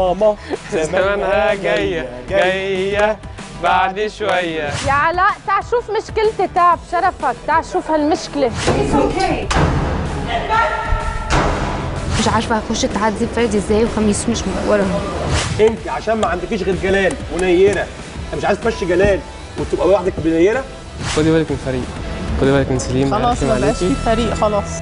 ماما زمانها جاية جاية بعد شوية يا علاء تعال شوف مشكلتي تعب شرفك تعال شوف هالمشكلة مش عارفه اخش اتعذب فادي ازاي وخميس مش وراها انت عشان ما عندكيش غير جلال ونيره انت مش عايز تمشي جلال وتبقى لوحدك بنيره خدي بالك من فريق خدي بالك من سليم خلاص عارفين ما بقاش عليكي. في فريق خلاص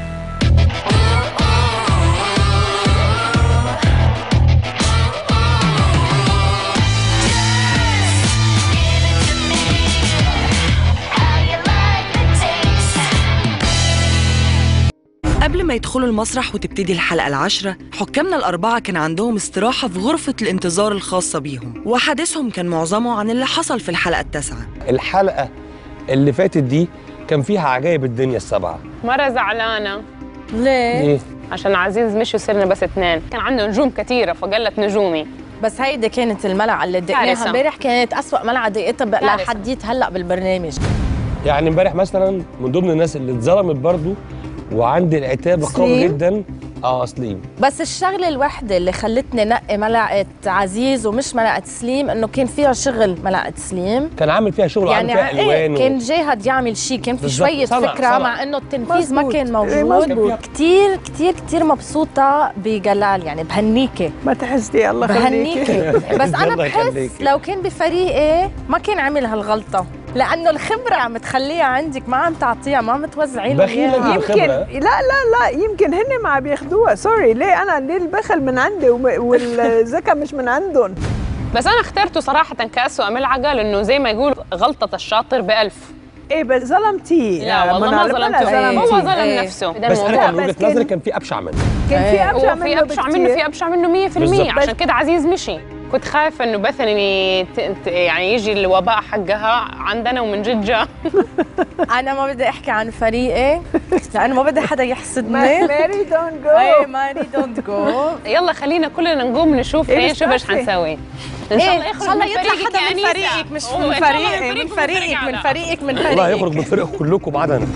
قبل ما يدخلوا المسرح وتبتدي الحلقة العاشرة حكامنا الأربعة كان عندهم استراحة في غرفة الانتظار الخاصة بيهم وحديثهم كان معظمه عن اللي حصل في الحلقة التاسعة الحلقه اللي فاتت دي كان فيها عجائب الدنيا السبعه مرة زعلانة ليه؟ ليه عشان عزيز مشي وصرنا بس اثنين كان عنده نجوم كثيرة فقلت نجومي بس هيدي كانت الملعقة اللي دقناها كارثة. امبارح كانت أسوأ ملعقة دقيتها ب- كارثة. لحديت هلا بالبرنامج يعني امبارح مثلا من ضمن الناس اللي اتظلمت برضو وعندي العتاب قوي سليم؟ جدا اه سليم بس الشغلة الوحدة اللي خلتني نقي ملعقة عزيز ومش ملعقة سليم إنه كان فيها شغل ملعقة سليم كان عامل فيها شغل وعامل يعني فيها الوان ايه كان جاهد يعمل شيء كان في بالظبط. شوية صنع- فكرة صنع. مع إنه التنفيذ ما مظبوط. كان إيه، موجود مظبوط. كتير كتير كتير مبسوطة بجلال يعني بهنيكي ما تحسدي الله يخليكي بهنيكي بس انا الله بحس يخليكي. لو كان بفريقي ما كان عمل هالغلطه لانه الخبره عم تخليها عندك ما عم تعطيها ما عم توزعي له بخيلة إياها. بالخبرة. يمكن لا لا لا يمكن هن ما عم بياخدوها سوري ليه انا ليه البخل من عندي وم- والذكاء مش من عندهم بس أنا اخترته صراحة كأسوأ ملعقة لأنه زي ما يقول غلطة الشاطر بألف ايه بس ظلمتيه لا والله ما منال، بلا ظلمته هو ظلمتيه. ظلم إيه. نفسه ده بس انا الموضوع كان من بس وجهه نظري كان- كان في ابشع منه كان في ابشع هو منه في أبشع منه بكتير. في أبشع منه 100% بالظبط. عشان كده عزيز مشي كنت خايفة إنه بثني ت- ت- يعني يجي الوباء حقها عندنا ومن جد جا انا ما بدي احكي عن فريقي لانه ما بدي حدا يحسدني ماري دونت ايه جو ماري دونت جو يلا خلينا كلنا نقوم نشوف إيه ايه شو باش بتعرفي؟ حنسوي ان شاء الله ايه ان يخرج شاء الله من يطلع فريقك حدا يا من أنيسة. فريقك مش هو من إن شاء الله فريقي من فريقك من علاء. فريقك من والله فريقك هيخرج من فريقكم كلكم بعد انا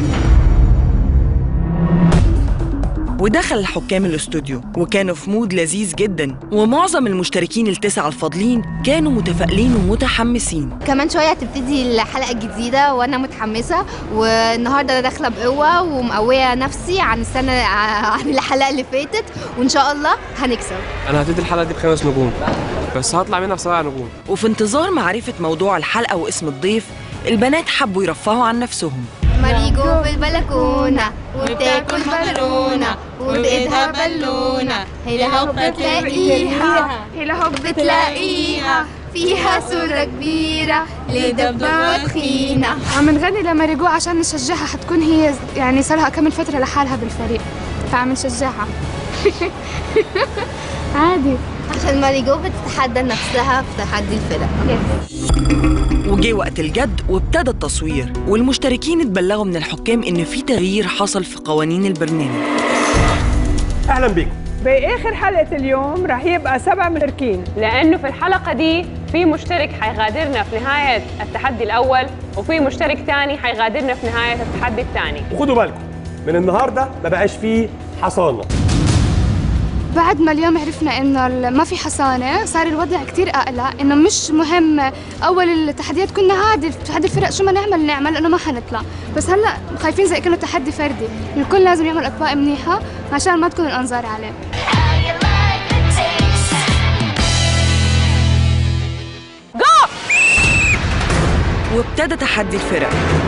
ودخل الحكام الاستوديو وكانوا في مود لذيذ جدا ومعظم المشتركين التسعة الفاضلين كانوا متفائلين ومتحمسين كمان شويه هتبتدي الحلقه الجديده وانا متحمسه والنهارده انا داخله بقوه ومقويه نفسي عن السنه عن الحلقه اللي فاتت وان شاء الله هنكسب أنا هبتدي الحلقة دي بخمس نجوم بس هطلع منها بسبع نجوم وفي انتظار معرفة موضوع الحلقة واسم الضيف البنات حبوا يرفهوا عن نفسهم ماريجو في البلكونه وبتاكل مكرونه وبايدها بالونه هي هوب تلاقيها هي هوب تلاقيها فيها صورة كبيرة لدبة تخينة عم نغني لماريجو عشان نشجعها حتكون هي يعني صار لها كم فترة لحالها بالفريق فعم نشجعها عادي عشان ماريجو بتتحدى نفسها في تحدي الفرق وجه وقت الجد وابتدى التصوير والمشتركين اتبلغوا من الحكام ان في تغيير حصل في قوانين البرنامج اهلا بيكم باخر حلقه اليوم رح يبقى سبع مشتركين لانه في الحلقه دي في مشترك حيغادرنا في نهايه التحدي الاول وفي مشترك ثاني حيغادرنا في نهايه التحدي الثاني وخدوا بالكم من النهارده ما بقاش فيه حصانه بعد ما اليوم عرفنا انه ال- ما في حصانة صار الوضع كتير اقلق انه مش مهم اول التحديات كنا عادي تحدي الفرق شو ما نعمل نعمل انه ما حنطلع بس هلا خايفين زي كانه تحدي فردي الكل لازم يعمل اطباق منيحة عشان ما تكون الانظار عليه وابتدى تحدي الفرق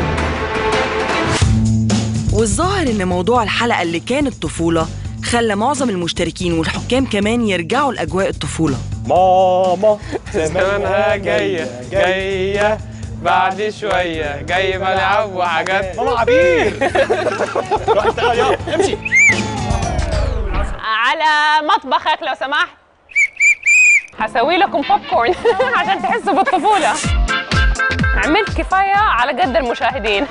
والظاهر ان موضوع الحلقة اللي كانت طفولة خلى معظم المشتركين والحكام كمان يرجعوا لأجواء الطفولة ماما زمانها جاية جاية بعد شوية جاي ملعب وحاجات ماما عبير روح اشتغل يلا امشي على مطبخك لو سمحت حسوي لكم بوب كورن عشان تحسوا بالطفوله عملت كفايه على قد المشاهدين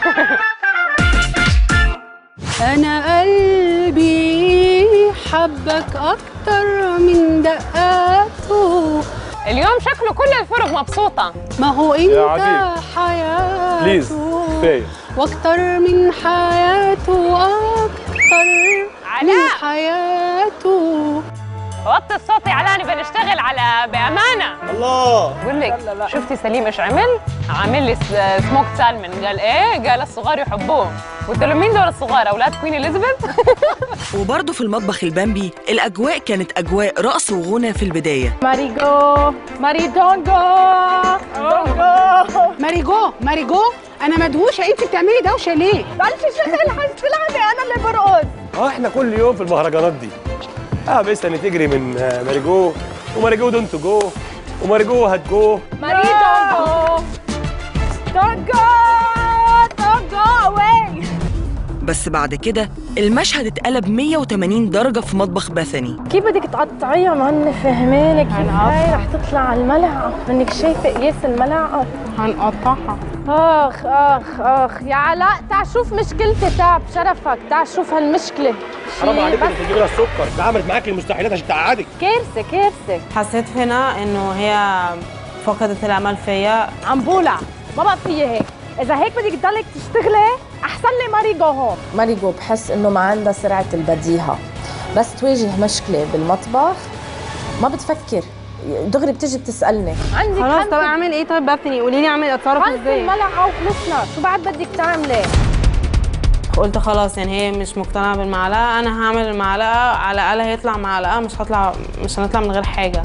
أنا قلبي حبك أكتر من دقاته اليوم شكله كل الفرق مبسوطه ما هو يا أنت عجيب. حياته بليز كفايه وأكتر من حياته أكتر من علاء حياته وطي الصوت يا علاني بنشتغل على بامانه الله بقول لك شفتي سليم ايش عمل؟ عامل لي س- سموك سالمون قال ايه؟ قال الصغار يحبوه قلت له مين دول الصغار اولاد كوين اليزابيث؟ وبرضه في المطبخ البامبي الأجواء كانت أجواء رقص وغنى في البداية ماريجو ماري دونجو دونجو ماريجو ماريجو انا مدهوشه انت بتعملي دوشه ليه بلشي شغل حنتلعني انا اللي برقص اه احنا كل يوم في المهرجانات دي اه بس انا تجري من آه، ماريجو وماريجو دونت جو وماريجو هات جو ماري دونجو دونجو دونجو اواي بس بعد كده المشهد اتقلب 180 درجة في مطبخ بثني كيف بدك تقطعيها ما هن فهمانك كيف هاي رح تطلع على الملعقة منك شايفة قياس الملعقة هنقطعها اخ اخ اخ يا علاء تعال شوف مشكلتي تعب شرفك تعال شوف هالمشكلة حرام شي عليك بس انك تجيب لها السكر ده عملت معاك المستحيلات عشان تقعدك كارثة كارثة حسيت هنا انه هي فقدت الامل فيا عم بولع ما بقى فيي هيك اذا هيك بدك تضلك تشتغلي احسن لي ماريجو هون ماريجو بحس انه ما عندها سرعه البديهه بس تواجه مشكله بالمطبخ ما بتفكر دغري بتيجي بتسالني عندك خلاص طب اعمل ايه طيب بثني قولي لي اعمل اتصرف خلصي ازاي الملعقه وخلصنا شو بعد بدك تعملي قلت خلاص يعني هي مش مقتنعه بالمعلقه انا هعمل المعلقه على الاقل هيطلع معلقه مش هطلع مش هنطلع من غير حاجه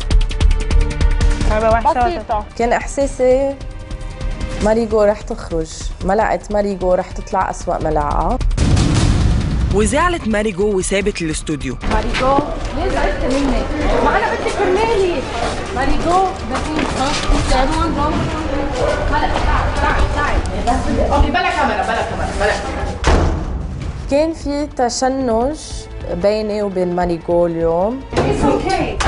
هيبقى وحشه ولا بسيطه كان احساسي ماريجو رح تخرج ملعقه ماريجو رح تطلع اسوا ملعقه وزعلت ماري جو وسابت الاستوديو ماريجو ليه زعلت مني؟ ما انا بدي كرمالي ماريجو بدي هلا تعال تعال تعال اوكي بلا كاميرا بلا كاميرا بلا كاميرا كان في تشنج بيني وبين ماريجو اليوم It's okay.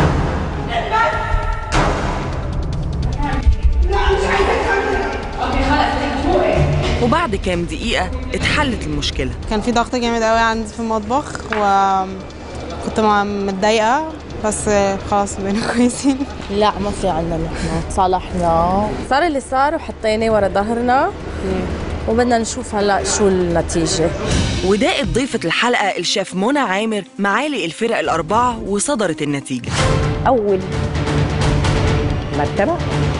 وبعد كام دقيقة اتحلت المشكلة كان في ضغط جامد قوي عندي في المطبخ وكنت م- متضايقه بس خلاص بقينا كويسين لا ما في عنا نحن صالحنا صار اللي صار وحطيناه ورا ظهرنا وبدنا نشوف هلا شو النتيجه وداقت ضيفة الحلقة الشيف منى عامر معالي الفرق الأربعة وصدرت النتيجة اول مرتبه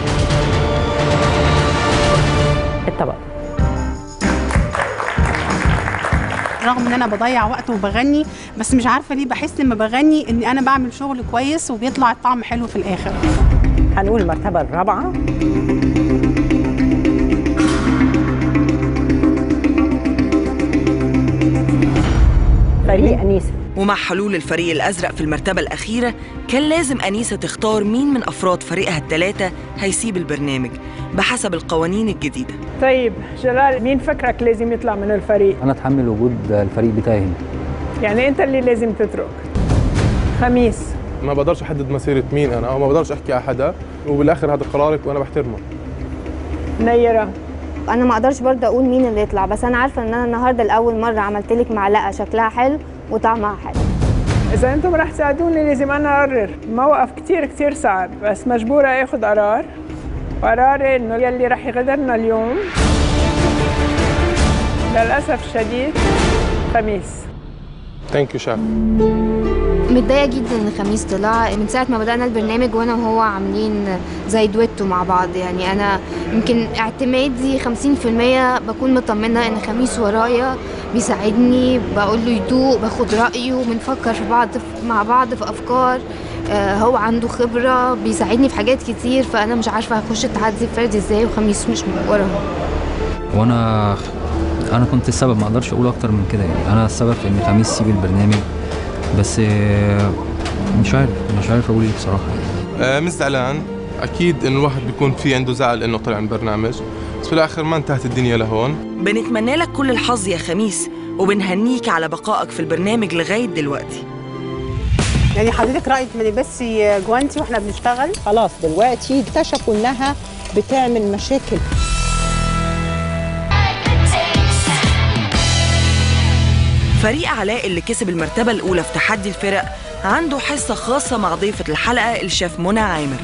الطبق رغم ان انا بضيع وقت وبغني بس مش عارفه ليه بحس لما بغني ان انا بعمل شغل كويس وبيطلع الطعم حلو في الاخر هنقول المرتبه الرابعه فريق انيسه ومع حلول الفريق الأزرق في المرتبة الأخيرة كان لازم أنيسة تختار مين من أفراد فريقها الثلاثة هيسيب البرنامج بحسب القوانين الجديدة طيب جلال مين فكرك لازم يطلع من الفريق انا اتحمل وجود الفريق بتاعي هنا يعني انت اللي لازم تترك خميس ما بقدرش احدد مسيره مين انا او ما بقدرش احكي على حدا وبالاخر هذا قرارك وانا بحترمه نيره انا ما اقدرش برضه اقول مين اللي يطلع بس انا عارفه ان انا النهارده لاول مره عملت لك معلقه شكلها حلو وطعمها حلو اذا انتم رح تساعدوني لازم انا اقرر موقف كتير كتير صعب بس مجبوره اخذ قرار قراري انه يلي رح يغادرنا اليوم للاسف الشديد خميس ثانك يو شاف متضايقه جدا ان خميس طلع من ساعه ما بدانا البرنامج وانا وهو عاملين زي دويتو مع بعض يعني انا يمكن اعتمادي 50% بكون مطمنه ان خميس ورايا بيساعدني بقول له يدوق باخد رايه بنفكر في بعض مع بعض في افكار آه، هو عنده خبره بيساعدني في حاجات كتير فانا مش عارفه هخش التحدي الفردي ازاي وخميس مش ورا وانا انا كنت السبب ما اقدرش اقول اكتر من كده يعني انا السبب في ان خميس سيب البرنامج بس آه، مش عارف مش عارف اقول ايه بصراحه آه مش زعلان اكيد انه الواحد بيكون في عنده زعل انه طلع من برنامج بس في الاخر ما انتهت الدنيا لهون بنتمنى لك كل الحظ يا خميس وبنهنيك على بقائك في البرنامج لغاية دلوقتي يعني حضرتك رايك ما نلبسي جوانتي واحنا بنشتغل خلاص دلوقتي اكتشفوا انها بتعمل مشاكل فريق علاء اللي كسب المرتبة الأولى في تحدي الفرق عنده حصة خاصة مع ضيفة الحلقة الشيف منى عامر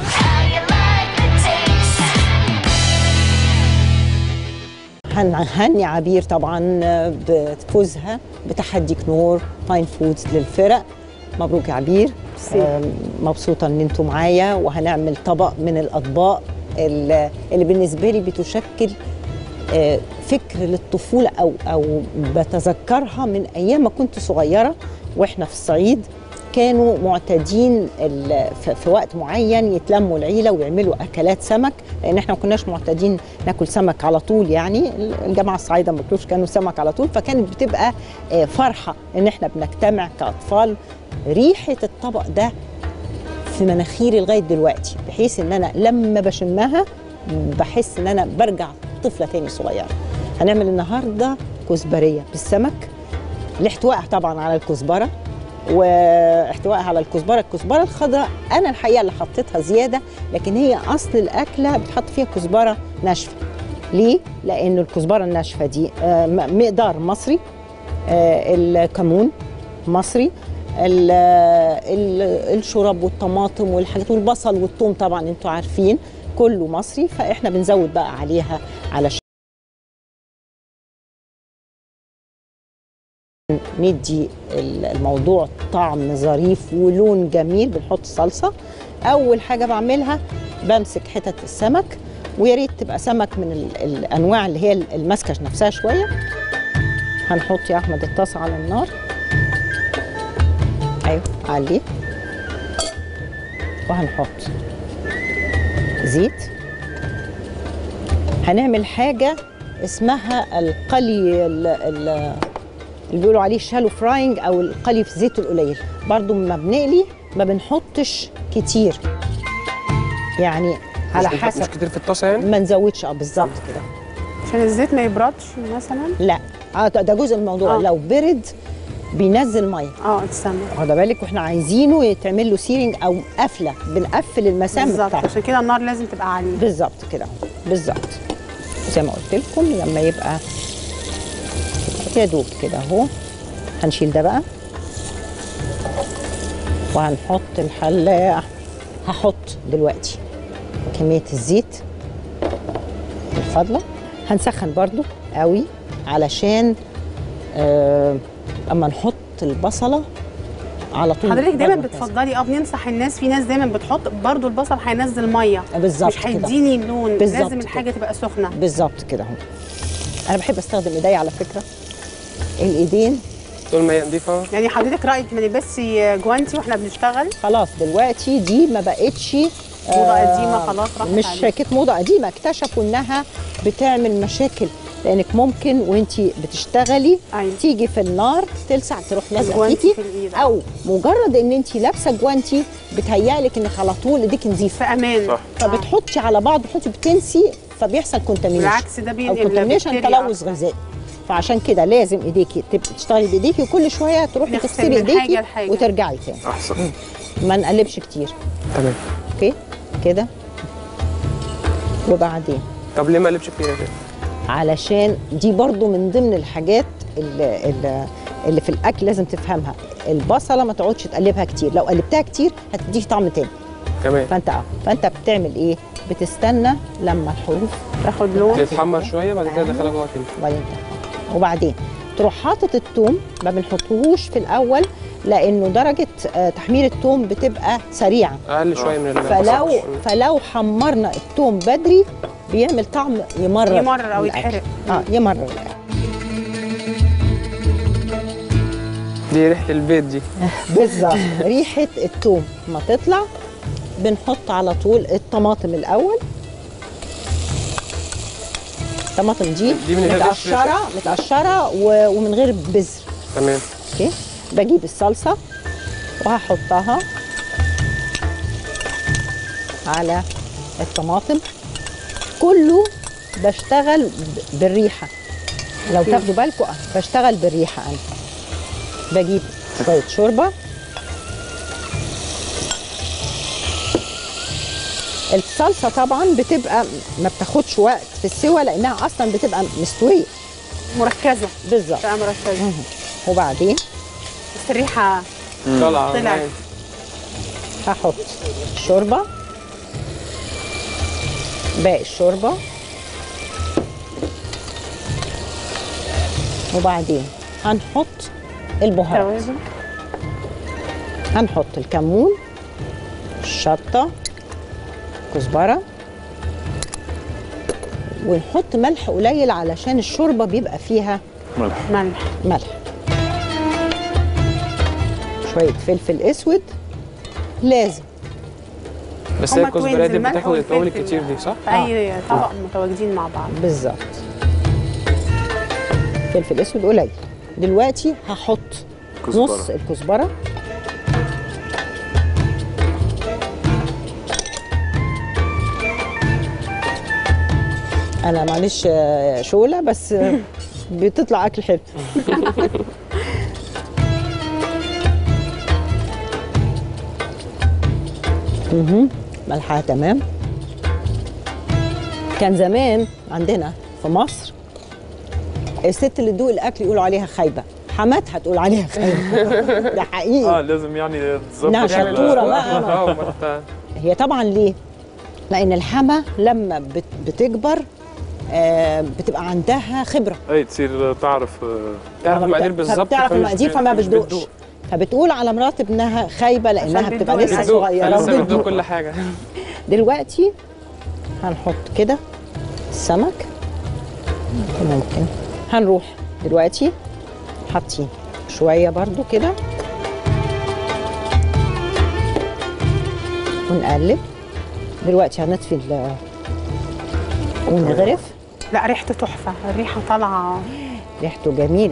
هنهني عبير طبعا بفوزها بتحدي كنور فاين فودز للفرق مبروك يا عبير آم، مبسوطه ان انتوا معايا وهنعمل طبق من الاطباق اللي اللي بالنسبه لي بتشكل آه، فكر للطفوله او او بتذكرها من ايام ما كنت صغيره واحنا في الصعيد كانوا معتادين ال- في في وقت معين يتلموا العيله ويعملوا اكلات سمك لان احنا ما كناش معتادين ناكل سمك على طول يعني الجماعه الصعايده ما بياكلوش كانوا سمك على طول فكانت بتبقى آه، فرحه ان احنا بنجتمع كاطفال ريحه الطبق ده في مناخيري لغايه دلوقتي بحيث ان انا لما بشمها بحس ان انا برجع طفله تاني صغيره هنعمل النهارده كزبريه بالسمك الاحتواء طبعا على الكزبره واحتوائها على الكزبره الكزبره الخضراء انا الحقيقه اللي حطيتها زياده لكن هي اصل الاكله بتحط فيها كزبره ناشفه ليه لان الكزبره الناشفه دي آه، م- مقدار مصري آه، الكمون مصري ال- ال- الشرب والطماطم والحاجات والبصل والثوم طبعا انتوا عارفين كله مصري فاحنا بنزود بقى عليها علشان ندي ال- الموضوع طعم ظريف ولون جميل بنحط صلصه اول حاجه بعملها بمسك حتت السمك ويا ريت تبقى سمك من ال- الانواع اللي هي الماسكه نفسها شويه هنحط يا احمد الطاسه على النار ايوه عليه وهنحط زيت هنعمل حاجه اسمها القلي ال- ال- اللي بيقولوا عليه شالو فراينج او القلي في الزيت القليل برضو ما بنقلي ما بنحطش كتير يعني على مش بنحط- حسب مش كتير في الطاسه يعني ما نزودش اه بالظبط كده عشان الزيت ما يبردش مثلا لا اه ده جزء من الموضوع آه. لو برد بينزل ميه اه استنى واخده بالك واحنا عايزينه يتعمل له سيرنج او قفله بنقفل المسام بالظبط بتاعته عشان كده النار لازم تبقى عاليه بالظبط كده بالظبط زي ما قلت لكم لما يبقى يا دوب كده اهو هنشيل ده بقى وهنحط الحله هحط دلوقتي كميه الزيت الفضله هنسخن برضو قوي علشان آه اما نحط البصله على طول حضرتك دايما برضو بتفضلي اه بننصح الناس في ناس دايما بتحط برضو البصل هينزل ميه بالظبط مش كده. هيديني لون بالظبط لازم الحاجه تبقى سخنه بالظبط كده اهو انا بحب استخدم ايدي على فكره الايدين طول ما هي نضيفه يعني حضرتك رايك ما نلبسي جوانتي واحنا بنشتغل خلاص دلوقتي دي ما بقتش موضة قديمة خلاص راحت مش عليها. كانت موضه قديمه اكتشفوا انها بتعمل مشاكل لانك ممكن وانت بتشتغلي أيوة. تيجي في النار تلسع تروح لازقه الجوانتي فيكي في الإيد. او مجرد ان انت لابسه جوانتي بتهيألك انك على طول ايديك نظيفه في امان صح. فبتحطي على بعض بتحطي بتنسي فبيحصل كونتامينيشن بالعكس ده او بينقل كونتامينيشن بكتيريا تلوث غذائي فعشان كده لازم ايديكي تبقي تشتغلي بايديكي وكل شويه تروحي نغسل تغسلي من حاجة ايديكي لحاجة. وترجعي تاني احسن ما نقلبش كتير تمام اوكي كده وبعدين طب ليه ما قلبش كتير كده علشان دي برضو من ضمن الحاجات اللي, اللي, اللي في الاكل لازم تفهمها البصله ما تقعدش تقلبها كتير لو قلبتها كتير هتديك طعم تاني كمان فانت اه فانت بتعمل ايه بتستنى لما الحروف تاخد لون تتحمر شويه بعد كده تدخلها جوه تاني وبعدين وبعدين تروح حاطط الثوم ما بنحطهوش في الاول لانه درجه آه، تحمير الثوم بتبقى سريعه اقل شويه من فلو فلو حمرنا الثوم بدري بيعمل طعم يمرر يمرر أو الأكل. يتحرق. اه يمرر الأكل. دي ريحه البيت دي بالظبط ريحه الثوم ما تطلع بنحط على طول الطماطم الاول الطماطم دي, دي من غير قشر متقشره متقشره و- ومن غير بذر تمام اوكي بجيب الصلصه وهحطها على الطماطم كله بشتغل ب- بالريحه لو تاخدوا بالكم آه، بشتغل بالريحه انا بجيب شويه شوربه الصلصه طبعا بتبقى ما بتاخدش وقت في السوى لانها اصلا بتبقى مستويه مركزه بالظبط بقى مركزه وبعدين بس الريحه طلع طلعت هحط شوربه باقي الشوربه وبعدين هنحط البهارات توابل هنحط الكمون الشطة كزبرة ونحط ملح قليل علشان الشوربة بيبقى فيها ملح ملح ملح شوية فلفل اسود لازم بس هي هما الكزبرات twins، دي الملح بتاخد التوابل والفلفل. الكتير دي صح؟ في اي طبق متواجدين مع بعض بالظبط فلفل اسود قليل دلوقتي هحط كزبرة. نص الكزبره انا معلش آه، شوله بس آه، بتطلع اكل حلو مهم. ملحها تمام كان زمان عندنا في مصر الست اللي تدوق الاكل يقولوا عليها خايبه حماتها تقول عليها خايبه ده حقيقي اه لازم يعني تظبط إنها ال- شطورة بقى. اه أمال إنت- هي طبعا ليه؟ لان الحما لما بت- بتكبر آه، بتبقى عندها خبره اي تصير تعرف آه، تعرف المقادير بالظبط بتعرف فمش- المقادير فما مش بتدوقش بتدوق. فبتقول على مرات ابنها خايبه لانها عشان بتبقى بتدوق لسه بتدوق صغيره لسه بتدوق وبتدوق. كل حاجه دلوقتي هنحط كده السمك ممكن هنروح دلوقتي حاطين شويه برضو كده ونقلب دلوقتي هنطفي ال- ونغرف لا ريحته تحفه الريحه طالعه ريحته جميله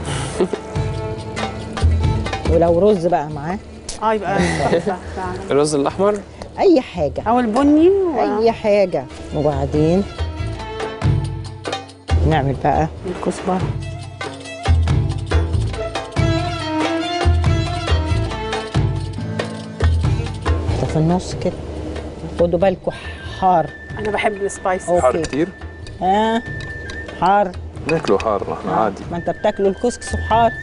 ولو رز بقى معاه اه يبقى تحفه فعلا الرز الاحمر اي حاجه او البني و- اي حاجه وبعدين نعمل بقى الكزبره ده في النص كده خدوا بالكم حار انا بحب السبايسي أوكي. حار كتير اه حار ناكله حار احنا عادي ما انت بتاكلوا الكسكس وحار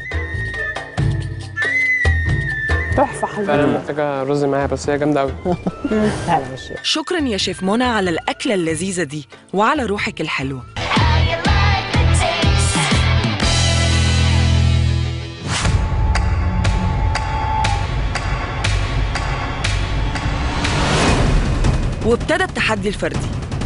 تحفه فعلا حلوه محتاجه رز معاها بس هي جامده قوي لا مش شكرا يا شيف منى على الأكلة اللذيذة دي وعلى روحك الحلوة وابتدى التحدي الفردي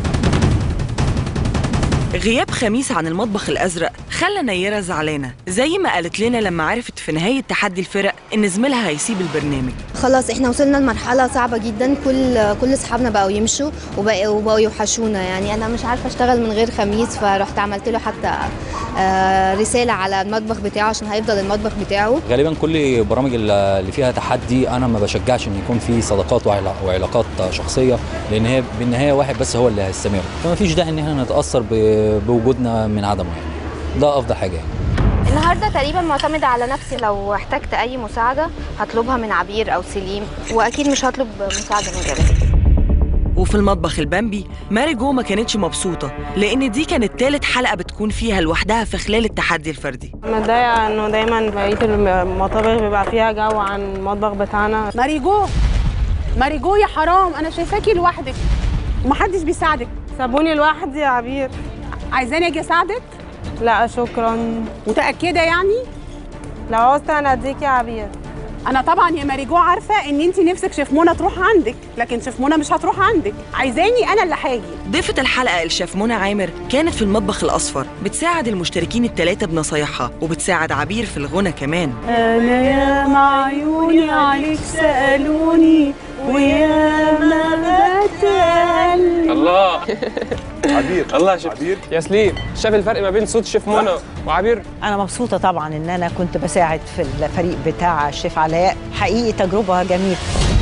غياب خميس عن المطبخ الأزرق خلى نيرة زعلانة زي ما قالت لنا لما عرفت في نهاية تحدي الفرق إن زميلها هيسيب البرنامج خلاص احنا وصلنا لمرحلة صعبة جدا كل كل اصحابنا بقوا يمشوا وبقوا وبقوا يوحشونا يعني انا مش عارفة اشتغل من غير خميس فرحت عملت له حتى آه، رسالة على المطبخ بتاعه عشان هيفضل المطبخ بتاعه غالبا كل البرامج اللي فيها تحدي انا ما بشجعش ان يكون في صداقات وعلا- وعلاقات شخصيه لان هي بالنهايه واحد بس هو اللي هيستمر فما فيش داعي ان احنا نتاثر ب- بوجودنا من عدمه يعني ده افضل حاجه يعني النهارده تقريبا معتمدة على نفسي لو احتجت اي مساعدة هطلبها من عبير او سليم واكيد مش هطلب مساعدة من غيرها وفي المطبخ البامبي ماري جو ما كانتش مبسوطة لأن دي كانت تالت حلقة بتكون فيها لوحدها في خلال التحدي الفردي متضايقة انه دايما بقية المطابخ بيبقى فيها جو عن المطبخ بتاعنا ماريجو ماريجو يا حرام انا شايفاكي لوحدك ومحدش بيساعدك سابوني لوحدي يا عبير عايزاني اجي اساعدك لا شكرا متاكده يعني لو عوزت انا اديك يا عبير انا طبعا يا ماريجو عارفه ان انت نفسك شيف منى تروح عندك لكن شيف منى مش هتروح عندك عايزاني انا اللي هاجي ضيفة الحلقة الشيف منى عامر كانت في المطبخ الأصفر بتساعد المشتركين التلاتة بنصايحها وبتساعد عبير في الغنى كمان انا يا معيوني عليك سالوني ويا ما بتقل الله عبير الله يا شيف عبير يا سليم شاف الفرق ما بين صوت شيف منى وعبير انا مبسوطه طبعا ان انا كنت بساعد في الفريق بتاع الشيف علاء حقيقي تجربه جميله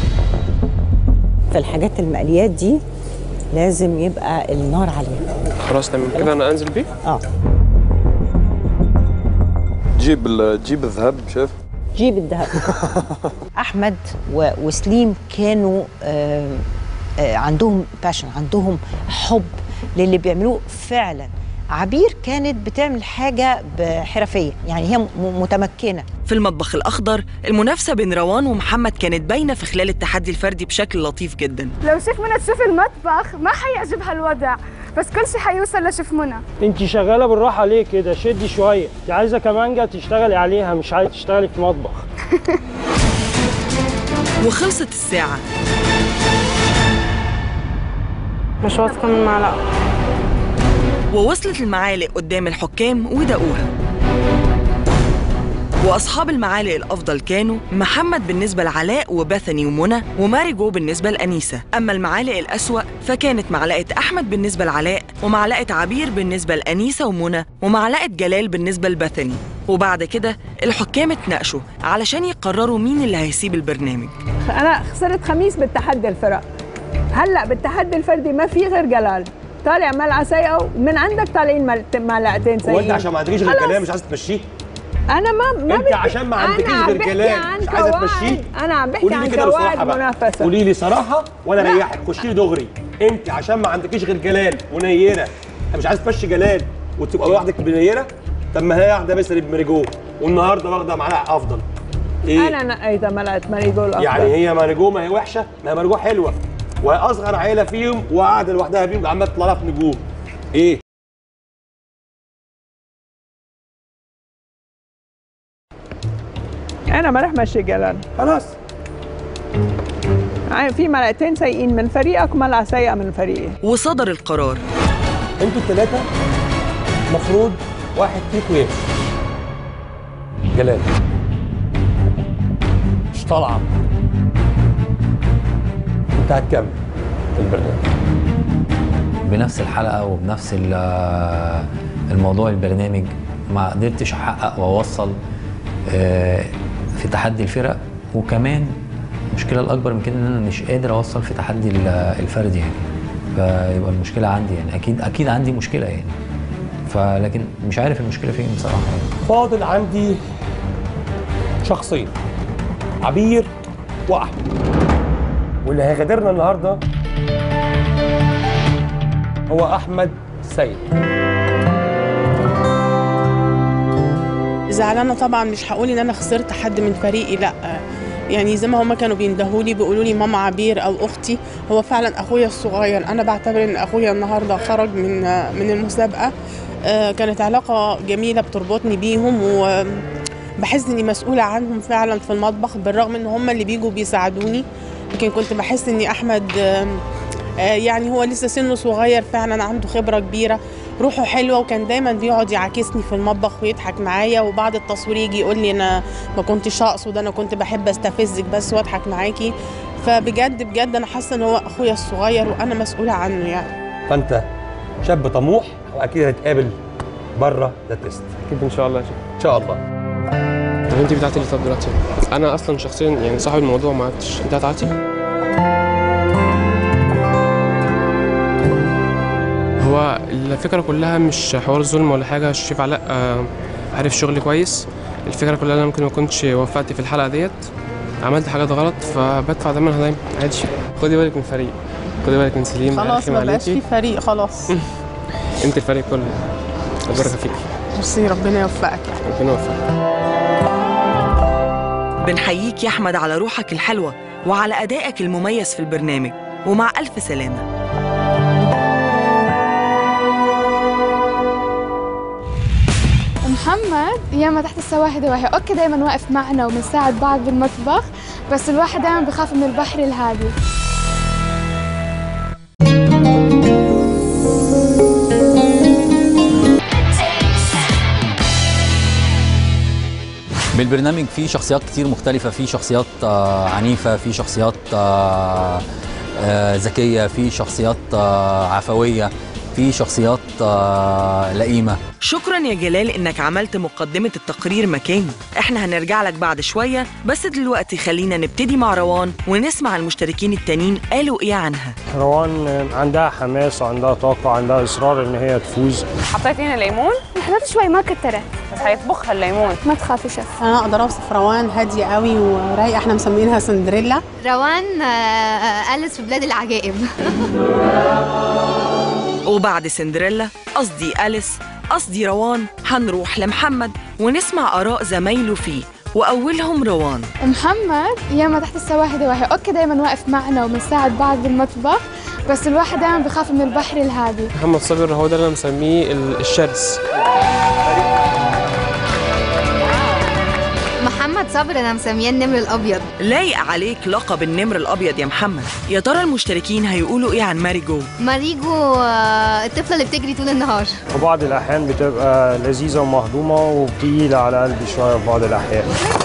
في الحاجات المقليات دي لازم يبقى النار عليها خلاص تمام كده انا انزل بيه اه تجيب ال- تجيب الذهب شيف جيب الذهب احمد و- وسليم كانوا آه، آه، عندهم باشن عندهم حب للي بيعملوه فعلا عبير كانت بتعمل حاجه بحرفيه يعني هي م- متمكنه في المطبخ الأخضر المنافسة بين روان ومحمد كانت باينة في خلال التحدي الفردي بشكل لطيف جدا لو شيف منى تشوف المطبخ ما حيعجبها الوضع بس كل شيء حيوصل لشيف منى انت شغاله بالراحه ليه كده شدي شويه انت عايزه كمانجه تشتغلي عليها مش عايزه تشتغلي في مطبخ وخلصت الساعة مش واثقة من المعلقة ووصلت المعالق قدام الحكام ودقوها وأصحاب المعالق الأفضل كانوا محمد بالنسبة لعلاء وبثني ومنى وماري جو بالنسبة لأنيسة أما المعالق الأسوأ فكانت معلقة أحمد بالنسبة لعلاء ومعلقة عبير بالنسبة لأنيسة ومنى ومعلقة جلال بالنسبة لبثني وبعد كده الحكام اتناقشوا علشان يقرروا مين اللي هيسيب البرنامج انا خسرت خميس بالتحدي الفرق هلا بالتحدي الفردي ما في غير جلال طالع ملعقه سيئه ومن عندك طالعين مل- معلقتين سيئين هو انت عشان ما عندكيش غير خلاص. كلام مش عايز تمشيه انا ما ما انت بدي- عشان ما عندكيش أنا عم غير بحكي كلام عن مش عايزه قواعد. تمشيه انا عم بحكي قولي عن لي كده قواعد بصراحه بقى منافسه قولي لي صراحه وانا لا. اريحك خشي لي دغري انت عشان ما عندكيش غير جلال ونيره مش عايز تمشي جلال وتبقى لوحدك بنيره طب ما هي واحده مثلا بمريجو والنهارده واخده معلقه افضل ايه انا نقيت ملعقه ماريجو الافضل يعني هي ماريجو ما هي وحشه ما هي ماريجو حلوه وهي اصغر عيله فيهم وقاعده لوحدها بيهم عماله تطلع لها في نجوم ايه انا ما رح مشي جلال خلاص يعني في ملعقتين سيئين من فريقك وملعقه سيئه من فريقي وصدر القرار انتوا الثلاثه المفروض واحد فيكم يمشي جلال مش طالعه انت هتكمل في البرنامج بنفس الحلقه وبنفس ال- الموضوع البرنامج ما قدرتش احقق واوصل آه، في تحدي الفرق وكمان المشكله الاكبر من كده ان انا مش قادر اوصل في تحدي ال- الفردي يعني فيبقى المشكله عندي يعني اكيد اكيد عندي مشكله يعني فلكن مش عارف المشكله فين بصراحه يعني. فاضل عندي شخصين عبير واحمد واللي هيغادرنا النهارده هو احمد سيد زعلانه طبعا مش هقول ان انا خسرت حد من فريقي لا يعني زي ما هما كانوا بيندهوا لي بيقولوا لي ماما عبير او اختي هو فعلا اخويا الصغير انا بعتبر ان اخويا النهارده خرج من من المسابقه آه، كانت علاقه جميله بتربطني بيهم وبحس اني مسؤوله عنهم فعلا في المطبخ بالرغم ان هما اللي بيجوا بيساعدوني لكن كنت بحس اني احمد آم، آه، يعني هو لسه سنه صغير فعلا عنده خبره كبيره روحه حلوه وكان دايما بيقعد يعاكسني في المطبخ ويضحك معايا وبعد التصوير يجي يقول لي انا ما كنتش اقصد انا كنت بحب استفزك بس واضحك معاكي فبجد بجد انا حاسه ان هو اخويا الصغير وانا مسؤوله عنه يعني فانت شاب طموح واكيد هتقابل بره ده تيست اكيد ان شاء الله يا شيخ ان شاء الله طب انت بتاعتي لي طب دلوقتي انا اصلا شخصيا يعني صاحب الموضوع ما عرفتش انت هتعطي هو الفكره كلها مش حوار ظلم ولا حاجه الشيف علاء آه، عارف شغلي كويس الفكره كلها انا ممكن ما كنتش وفقت في الحلقه ديت عملت حاجات غلط فبدفع ثمنها دايما عادي خدي بالك من الفريق خدي بالك من سليم خلاص أرخم ما بقاش عليكي. في فريق خلاص انت الفريق كله البركه فيك ميرسي ربنا يوفقك يعني ربنا يوفقك بنحييك يا أحمد على روحك الحلوة وعلى أدائك المميز في البرنامج ومع ألف سلامة محمد ياما تحت السواحل دواحي اوكي دايما واقف معنا وبنساعد بعض بالمطبخ بس الواحد دايما بخاف من البحر الهادي بالبرنامج في شخصيات كتير مختلفة في شخصيات آه، عنيفة في شخصيات آه، آه، ذكية في شخصيات آه، عفوية في شخصيات آه، لئيمة شكرا يا جلال إنك عملت مقدمة التقرير مكاني احنا هنرجع لك بعد شوية بس دلوقتي خلينا نبتدي مع روان ونسمع المشتركين التانيين قالوا إيه عنها روان عندها حماس وعندها طاقة وعندها إصرار إن هي تفوز حطيتي هنا ليمون حطيت شوي ما كترت بس هيطبخها الليمون ما تخافي شف انا اقدر اوصف روان هاديه قوي ورايقه احنا مسمينها سندريلا روان آه، أليس في بلاد العجائب وبعد سندريلا قصدي أليس قصدي روان هنروح لمحمد ونسمع آراء زمايله فيه وأولهم روان محمد ياما تحت السواحل دواحي اوكي دايما واقف معنا وبنساعد بعض بالمطبخ بس الواحد دايما بخاف من البحر الهادي محمد صابر هو ده اللي انا مسميه ال- الشرس محمد صبري صبر انا مسمياه النمر الابيض لايق عليك لقب النمر الابيض يا محمد يا ترى المشتركين هيقولوا ايه عن ماري جو ماريجو آه، الطفله اللي بتجري طول النهار في بعض الأحيان بتبقى لذيذة ومهضومة وتقيلة على قلبي شوية في بعض الأحيان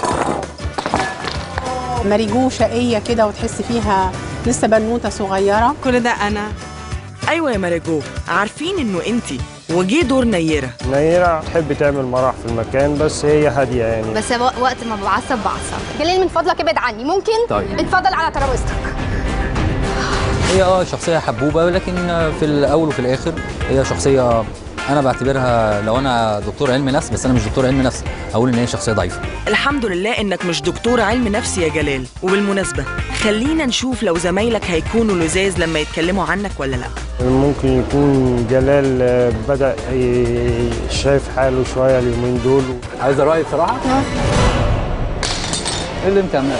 ماريجو شقيه كده وتحس فيها لسه بنوته صغيره كل ده انا ايوه يا ماري جو عارفين انه انت وجه دور نيره نيرة تحب تعمل مرح في المكان بس هي هادية يعني بس و- وقت ما بعصب بعصب جليل من فضلك ابعد عني ممكن طيب. اتفضل على ترابيزتك هي اه شخصيه حبوبه لكن في الاول وفي الاخر هي شخصيه انا بعتبرها لو انا دكتور علم نفس بس انا مش دكتور علم نفس اقول ان هي شخصيه ضعيفه الحمد لله انك مش دكتور علم نفس يا جلال وبالمناسبه خلينا نشوف لو زمايلك هيكونوا لزاز لما يتكلموا عنك ولا لا ممكن يكون جلال آه، بدأ ي- شايف حاله شوية اليومين دول عايز رأيي بصراحة؟ ايه اللي انت عاملاه؟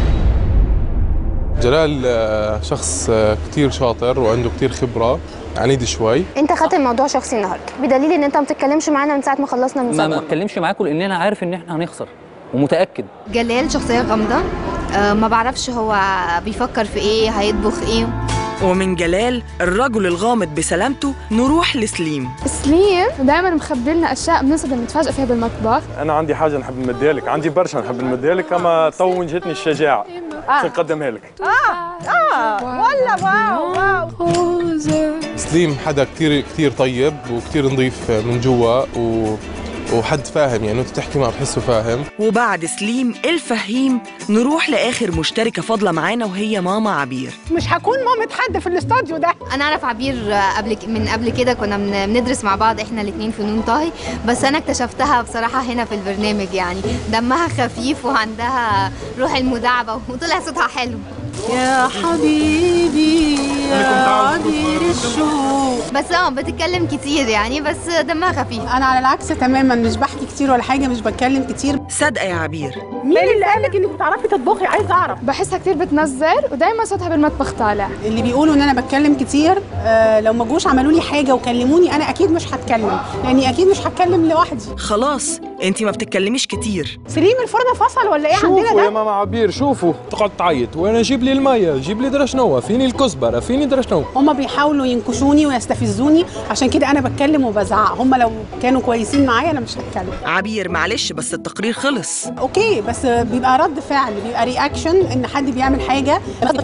جلال آه، شخص آه، كتير شاطر وعنده كتير خبرة عنيد شوي انت خدت الموضوع شخصي النهارده بدليل ان انت ما بتتكلمش معانا من ساعه ما خلصنا ما ما المسابقه اتكلمش معاكم لان انا عارف ان احنا هنخسر ومتاكد جلال شخصيه غامضه آه، ما بعرفش هو بيفكر في ايه هيطبخ ايه ومن جلال الرجل الغامض بسلامته نروح لسليم سليم دايما مخبي لنا اشياء بنصدم نتفاجئ فيها بالمطبخ انا عندي حاجه نحب نمديها لك عندي برشا نحب نمديها لك اما تو جتني الشجاعه باش نقدمها لك اه اه ولا واو واو سليم حدا كتير كتير طيب وكتير نظيف من جوا و... وحد فاهم يعني انت تحكي معه بتحسه فاهم وبعد سليم الفهيم نروح لاخر مشتركه فاضله معانا وهي ماما عبير مش هكون مامة حد في الاستوديو ده انا اعرف عبير آه، قبل ك- من قبل كده كنا بن- بندرس مع بعض احنا الاثنين فنون طهي بس انا اكتشفتها بصراحه هنا في البرنامج يعني دمها خفيف وعندها روح المداعبه وطلع صوتها حلو يا حبيبي يا عبير الشوق بس اه بتتكلم كتير يعني بس دمها خفيف انا على العكس تماما مش بحكي كتير ولا حاجه مش بتكلم كتير صادقه يا عبير مين اللي قالك انك بتعرفي تطبخي عايز اعرف بحسها كتير بتنزل ودايما صوتها بالمطبخ طالع اللي بيقولوا ان انا بتكلم كتير آه لو ما جوش عملوا لي حاجه وكلموني انا اكيد مش هتكلم لاني اكيد مش هتكلم لوحدي خلاص انت ما بتتكلميش كتير سليم الفرن فصل ولا ايه شوفوا عندنا يا ده ماما عبير شوفوا تقعد تعيط وانا جيب لي الميه جيب لي درا شنو فيني الكزبره فيني درا شنو هما بيحاولوا ينكشوني ويستفزوني عشان كده انا بتكلم وبزعق هما لو كانوا كويسين معايا انا مش هتكلم عبير معلش بس التقرير خلص اوكي بس بيبقى رد فعل بيبقى رياكشن ان حد بيعمل حاجه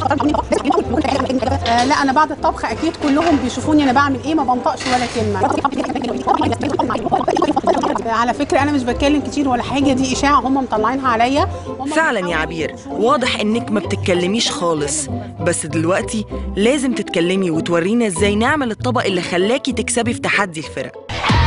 آه لا انا بعد الطبخ اكيد كلهم بيشوفوني انا بعمل ايه ما بنطقش ولا كلمه على فكره انا مش بتكلم كتير ولا حاجه دي اشاعه هم مطلعينها عليا فعلا يا عبير واضح انك ما بتتكلميش خالص بس دلوقتي لازم تتكلمي وتورينا ازاي نعمل الطبق اللي خلاكي تكسبي في تحدي الفرق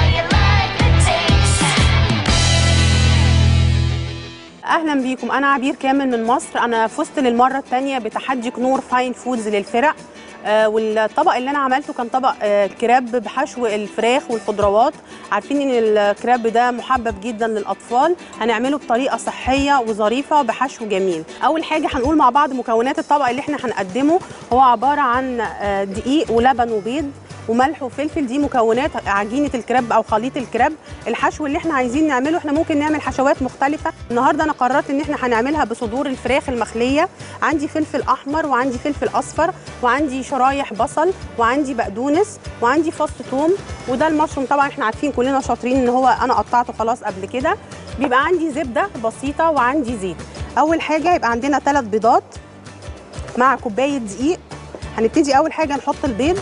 اهلا بيكم انا عبير كامل من مصر انا فزت للمره الثانيه بتحدي كنور فاين فودز للفرق آه والطبق اللي انا عملته كان طبق آه كراب بحشو الفراخ والخضروات عارفين ان الكراب ده محبب جدا للاطفال هنعمله بطريقه صحيه وظريفه بحشو جميل اول حاجه هنقول مع بعض مكونات الطبق اللي احنا هنقدمه هو عباره عن آه دقيق ولبن وبيض وملح وفلفل دي مكونات عجينه الكريب او خليط الكريب الحشو اللي احنا عايزين نعمله احنا ممكن نعمل حشوات مختلفه النهارده انا قررت ان احنا هنعملها بصدور الفراخ المخليه عندي فلفل احمر وعندي فلفل اصفر وعندي شرايح بصل وعندي بقدونس وعندي فص ثوم وده المشروم طبعا احنا عارفين كلنا شاطرين ان هو انا قطعته خلاص قبل كده بيبقى عندي زبده بسيطه وعندي زيت اول حاجه يبقى عندنا ثلاث بيضات مع كوبايه دقيق هنبتدي اول حاجه نحط البيض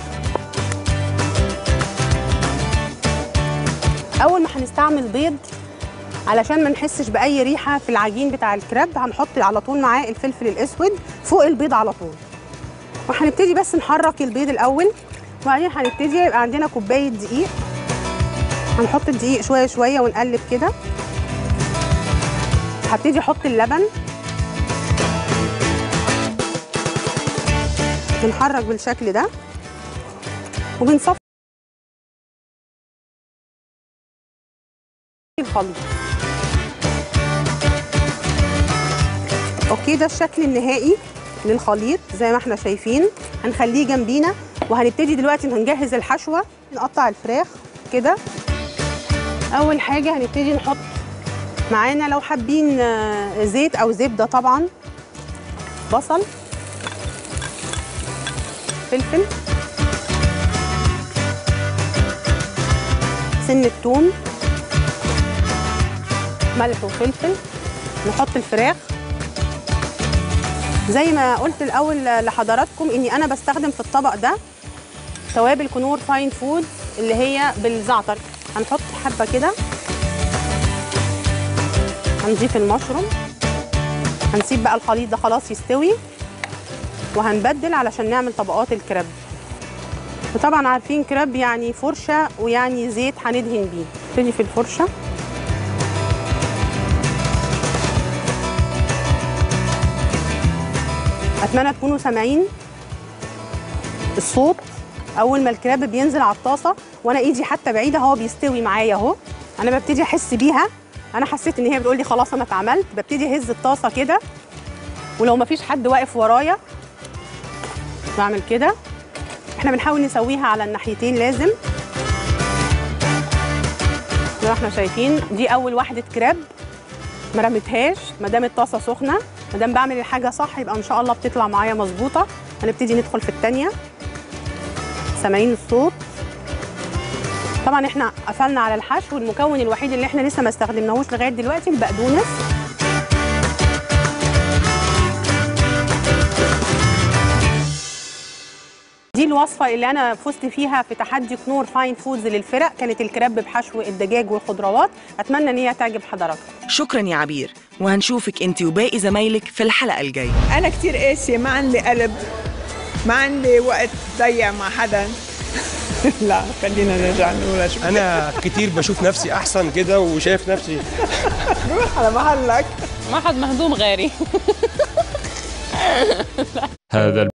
اول ما هنستعمل بيض علشان ما نحسش باي ريحه في العجين بتاع الكريب هنحط على طول معاه الفلفل الاسود فوق البيض على طول وهنبتدي بس نحرك البيض الاول وبعدين هنبتدي يبقى عندنا كوبايه دقيق هنحط الدقيق شويه شويه ونقلب كده هبتدي احط اللبن بنحرك بالشكل ده وبنصفي الخليط اوكي ده الشكل النهائي للخليط زي ما احنا شايفين هنخليه جنبينا وهنبتدي دلوقتي هنجهز الحشوه نقطع الفراخ كده اول حاجه هنبتدي نحط معانا لو حابين آه، زيت او زبده طبعا بصل فلفل سن الثوم ملح وفلفل نحط الفراخ زي ما قلت الاول لحضراتكم اني انا بستخدم في الطبق ده توابل كنور فاين فود اللي هي بالزعتر هنحط حبه كده هنضيف المشروم هنسيب بقى الخليط ده خلاص يستوي وهنبدل علشان نعمل طبقات الكريب وطبعا عارفين كريب يعني فرشه ويعني زيت هندهن بيه نبتدي في الفرشه اتمنى تكونوا سامعين الصوت اول ما الكراب بينزل على الطاسه وانا ايدي حتى بعيده هو بيستوي معايا اهو انا ببتدي احس بيها انا حسيت ان هي بتقول لي خلاص انا اتعملت ببتدي اهز الطاسه كده ولو مفيش حد واقف ورايا بعمل كده احنا بنحاول نسويها على الناحيتين لازم زي ما احنا شايفين دي اول واحده كراب ما رميتهاش ما دام الطاسه سخنه ما دام بعمل الحاجه صح يبقى ان شاء الله بتطلع معايا مظبوطه هنبتدي ندخل في الثانيه سامعين الصوت طبعا احنا قفلنا على الحشو المكون الوحيد اللي احنا لسه ما استخدمناهوش لغايه دلوقتي البقدونس دي الوصفة اللي أنا فزت فيها في تحدي كنور فاين فودز للفرق كانت الكراب بحشو الدجاج والخضروات أتمنى إن هي تعجب حضراتكم شكرا يا عبير وهنشوفك انت وباقي زمايلك في الحلقة الجاية انا كتير قاسيه ما عندي قلب ما عندي وقت ضيع مع حدا لا خلينا نرجع نقول شو انا كتير بشوف نفسي احسن كده وشايف نفسي روح على محلك ما حد مهضوم غيري هذا